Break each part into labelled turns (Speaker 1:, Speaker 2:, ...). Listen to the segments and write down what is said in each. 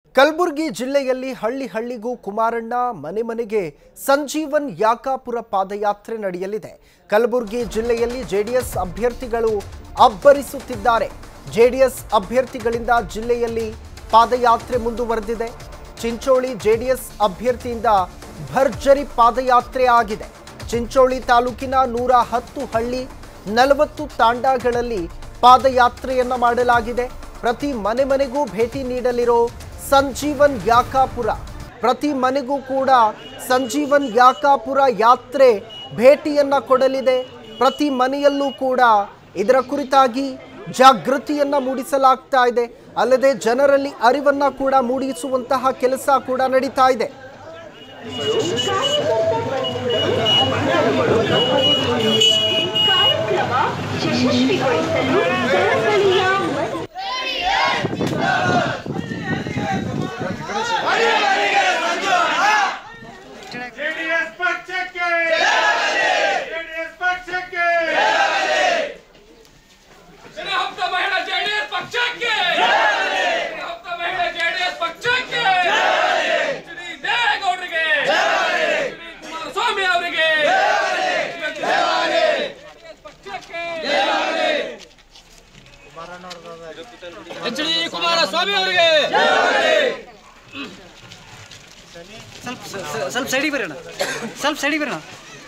Speaker 1: ಕಲಬುರಗಿ ಜಿಲ್ಲೆಯಲ್ಲಿ ಹಳ್ಳಿ ಹಳ್ಳಿಗೂ ಕುಮಾರಣ್ಣ ಮನೆ ಮನೆಗೆ ಸಂಜೀವನ್ ಯಾಕಾಪುರ ಪಾದಯಾತ್ರೆ ನಡೆಯಲಿದೆ ಕಲಬುರಗಿ ಜಿಲ್ಲೆಯಲ್ಲಿ ಜೆಡಿಎಸ್ ಅಭ್ಯರ್ಥಿಗಳು ಅಬ್ಬರಿಸುತ್ತಿದ್ದಾರೆ ಜೆಡಿಎಸ್ ಅಭ್ಯರ್ಥಿಗಳಿಂದ ಜಿಲ್ಲೆಯಲ್ಲಿ ಪಾದಯಾತ್ರೆ ಮುಂದುವರೆದಿದೆ ಚಿಂಚೋಳಿ ಜೆಡಿಎಸ್ ಅಭ್ಯರ್ಥಿಯಿಂದ ಭರ್ಜರಿ ಪಾದಯಾತ್ರೆ ಆಗಿದೆ ಚಿಂಚೋಳಿ ತಾಲೂಕಿನ ನೂರ ಹತ್ತು ಹಳ್ಳಿ ನಲವತ್ತು ತಾಂಡಾಗಳಲ್ಲಿ ಪಾದಯಾತ್ರೆಯನ್ನ ಮಾಡಲಾಗಿದೆ ಪ್ರತಿ ಮನೆ ಮನೆಗೂ ಭೇಟಿ ನೀಡಲಿರೋ ಸಂಜೀವನ್ ಯಾಕಾಪುರ ಪ್ರತಿ ಮನೆಗೂ ಕೂಡ ಸಂಜೀವನ್ ಯಾಕಾಪುರ ಯಾತ್ರೆ ಭೇಟಿಯನ್ನ ಕೊಡಲಿದೆ ಪ್ರತಿ ಮನೆಯಲ್ಲೂ ಕೂಡ ಇದರ ಕುರಿತಾಗಿ ಜಾಗೃತಿಯನ್ನ ಮೂಡಿಸಲಾಗ್ತಾ ಇದೆ ಅಲ್ಲದೆ ಜನರಲ್ಲಿ ಅರಿವನ್ನ ಕೂಡ ಮೂಡಿಸುವಂತಹ ಕೆಲಸ ಕೂಡ ನಡೀತಾ ಇದೆ
Speaker 2: ಕಾರ್ಯಕ್ರಮ ಯಶಸ್ವಿಗೊಳಿಸಲು ಕಳಕಳಿಯ ಮನವಿ
Speaker 3: ಜೆಡಿಎಸ್ ಪಕ್ಷಕ್ಕೆ ಜೆಡಿಎಸ್ ಪಕ್ಷಕ್ಕೆ
Speaker 4: ಜನಹಕ್ತ ಮಹಿಳಾ ಜೆಡಿಎಸ್ ಪಕ್ಷಕ್ಕೆ ಜನಹಕ್ತ ಮಹಿಳಾ ಜೆಡಿಎಸ್ ಪಕ್ಷಕ್ಕೆ ಶ್ರೀ ದೇವೇಗೌಡರಿಗೆ ಶ್ರೀ ಕುಮಾರಸ್ವಾಮಿ ಅವರಿಗೆ ಪಕ್ಷಕ್ಕೆ ಎಚ್ ಡಿ ಕುಮಾರಸ್ವಾಮಿ ಅವರಿಗೆ
Speaker 5: ಸ್ವಲ್ಪ ಸ್ವಲ್ಪ ಸೈಡಿಗೆ ಬರೋಣ ಸ್ವಲ್ಪ ಸೈಡಿಗೆ ಬರೋಣ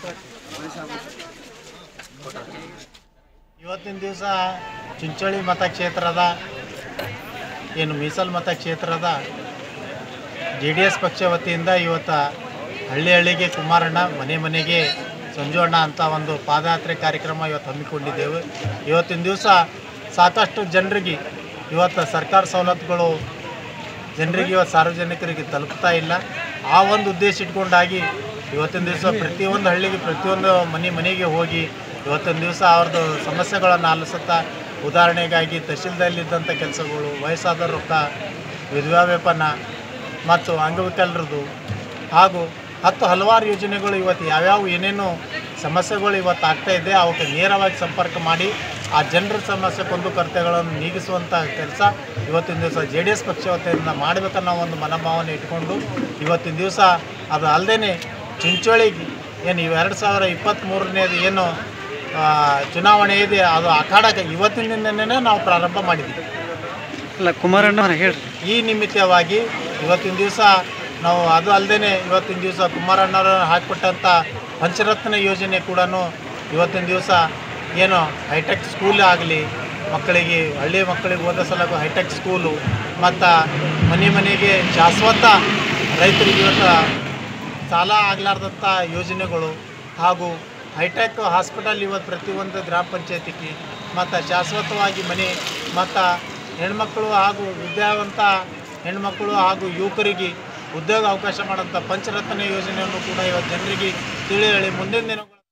Speaker 6: ಇವತ್ತಿನ ದಿವಸ ಚಿಂಚೋಳಿ ಮತಕ್ಷೇತ್ರದ ಏನು ಮೀಸಲು ಮತಕ್ಷೇತ್ರದ ಜೆ ಡಿ ಎಸ್ ಪಕ್ಷ ವತಿಯಿಂದ ಇವತ್ತು ಹಳ್ಳಿ ಹಳ್ಳಿಗೆ ಕುಮಾರಣ್ಣ ಮನೆ ಮನೆಗೆ ಸಂಜೋಣ ಅಂತ ಒಂದು ಪಾದಯಾತ್ರೆ ಕಾರ್ಯಕ್ರಮ ಇವತ್ತು ಹಮ್ಮಿಕೊಂಡಿದ್ದೇವೆ ಇವತ್ತಿನ ದಿವಸ ಸಾಕಷ್ಟು ಜನರಿಗೆ ಇವತ್ತು ಸರ್ಕಾರ ಸವಲತ್ತುಗಳು ಜನರಿಗೆ ಇವತ್ತು ಸಾರ್ವಜನಿಕರಿಗೆ ತಲುಪ್ತಾ ಇಲ್ಲ ಆ ಒಂದು ಉದ್ದೇಶ ಇಟ್ಕೊಂಡಾಗಿ ಇವತ್ತಿನ ದಿವಸ ಪ್ರತಿಯೊಂದು ಹಳ್ಳಿಗೆ ಪ್ರತಿಯೊಂದು ಮನೆ ಮನೆಗೆ ಹೋಗಿ ಇವತ್ತಿನ ದಿವಸ ಅವ್ರದ್ದು ಸಮಸ್ಯೆಗಳನ್ನು ಆಲಿಸುತ್ತಾ ಉದಾಹರಣೆಗಾಗಿ ತಹಶೀಲ್ದಲ್ಲಿದ್ದಂಥ ಕೆಲಸಗಳು ವಯಸ್ಸಾದ ರೊಕ್ಕ ವಿಧವಾ ವೇತನ ಮತ್ತು ಅಂಗವಿಕಲರದು ಹಾಗೂ ಹತ್ತು ಹಲವಾರು ಯೋಜನೆಗಳು ಇವತ್ತು ಯಾವ್ಯಾವ ಏನೇನು ಸಮಸ್ಯೆಗಳು ಇವತ್ತು ಆಗ್ತಾ ಇದೆ ಅವಕ್ಕೆ ನೇರವಾಗಿ ಸಂಪರ್ಕ ಮಾಡಿ ಆ ಜನರ ಸಮಸ್ಯೆ ಕೊಂದು ಕರ್ತವ್ಯಗಳನ್ನು ನೀಗಿಸುವಂಥ ಕೆಲಸ ಇವತ್ತಿನ ದಿವಸ ಜೆ ಡಿ ಎಸ್ ಪಕ್ಷ ವತಿಯಿಂದ ಮಾಡಬೇಕನ್ನೋ ಒಂದು ಮನೋಭಾವನೆ ಇಟ್ಕೊಂಡು ಇವತ್ತಿನ ದಿವಸ ಅದು ಅಲ್ಲದೆ ಚಿಂಚೋಳಿಗೆ ಏನು ಇವೆರಡು ಸಾವಿರ ಇಪ್ಪತ್ತ್ಮೂರನೇದು ಏನು ಆ, ಚುನಾವಣೆ ಇದೆ ಅದು ಅಖಾಡಕ್ಕೆ ಇವತ್ತಿನಿಂದನೇ ನಾವು ಪ್ರಾರಂಭ ಮಾಡಿದ್ದೀವಿ
Speaker 5: ಅಲ್ಲ ಕುಮಾರಣ್ಣ ಅವ್ರು ಹೇಳ್ರಿ
Speaker 6: ಈ ನಿಮಿತ್ತವಾಗಿ ಇವತ್ತಿನ ದಿವಸ ನಾವು ಅದು ಅಲ್ಲದೆ ಇವತ್ತಿನ ದಿವಸ ಕುಮಾರಣ್ಣವರು ಹಾಕಿಕೊಟ್ಟಂಥ ಪಂಚರತ್ನ ಯೋಜನೆ ಕೂಡ ಇವತ್ತಿನ ದಿವಸ ಏನು ಹೈಟೆಕ್ ಸ್ಕೂಲ್ ಆಗಲಿ ಮಕ್ಕಳಿಗೆ ಹಳ್ಳಿ ಮಕ್ಕಳಿಗೆ ಓದಿಸಲು ಹೈಟೆಕ್ ಸ್ಕೂಲು ಮತ್ತು ಮನೆ ಮನೆಗೆ ಶಾಶ್ವತ ರೈತರಿಗೆ ಇವತ್ತು ಸಾಲ ಆಗಲಾರ್ದಂಥ ಯೋಜನೆಗಳು ಹಾಗೂ ಹೈಟೆಕ್ ಹಾಸ್ಪಿಟಲ್ ಇವತ್ತು ಪ್ರತಿಯೊಂದು ಗ್ರಾಮ ಪಂಚಾಯತಿಗೆ ಮತ್ತು ಶಾಶ್ವತವಾಗಿ ಮನೆ ಮತ್ತು ಹೆಣ್ಮಕ್ಕಳು ಹಾಗೂ ವಿದ್ಯಾವಂತ ಹೆಣ್ಮಕ್ಕಳು ಹಾಗೂ ಯುವಕರಿಗೆ ಉದ್ಯೋಗ ಅವಕಾಶ ಮಾಡೋಂಥ ಪಂಚರತ್ನ ಯೋಜನೆಯನ್ನು ಕೂಡ ಇವತ್ತು ಜನರಿಗೆ ತಿಳಿ ಹೇಳಿ ಮುಂದಿನ ದಿನಗಳು